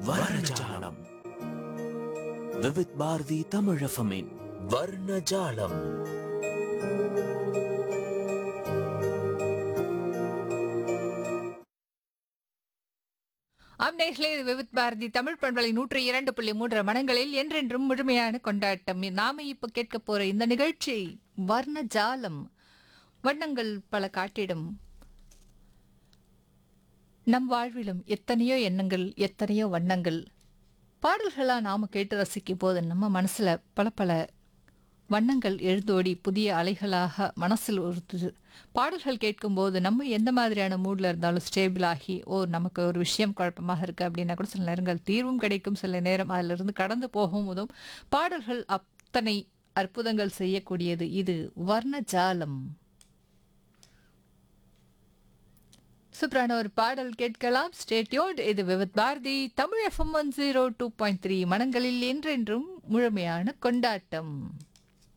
வர்ணஜாலம் விவித் பாரதி தமிழஃபமின் வர்ணஜாலம் அம்னேஷ்லே இது விவித் பாரதி தமிழ் பண்பலை நூற்றி இரண்டு புள்ளி மூன்று மனங்களில் என்றென்றும் முழுமையான கொண்டாட்டம் நாம இப்ப கேட்க போற இந்த நிகழ்ச்சி வர்ண ஜாலம் வண்ணங்கள் பல காட்டிடும் நம் வாழ்விலும் எத்தனையோ எண்ணங்கள் எத்தனையோ வண்ணங்கள் பாடல்களா நாம கேட்டு ரசிக்கும் போது நம்ம மனசுல பல பல வண்ணங்கள் எழுந்தோடி புதிய அலைகளாக மனசில் ஒரு பாடல்கள் கேட்கும்போது நம்ம எந்த மாதிரியான மூடில் இருந்தாலும் ஸ்டேபிள் ஆகி ஓ நமக்கு ஒரு விஷயம் குழப்பமாக இருக்குது அப்படின்னா கூட சில நேரங்கள் தீர்வும் கிடைக்கும் சில நேரம் அதிலிருந்து கடந்து போகும்போதும் பாடல்கள் அத்தனை அற்புதங்கள் செய்யக்கூடியது இது வர்ணஜாலம் சூப்பரான ஒரு பாடல் கேட்கலாம் ஸ்டேட்யோட் இது Vividh Bharati Tamil F M one zero two point three மனங்களில் என்றென்றும் முழுமையான கொண்டாட்டம்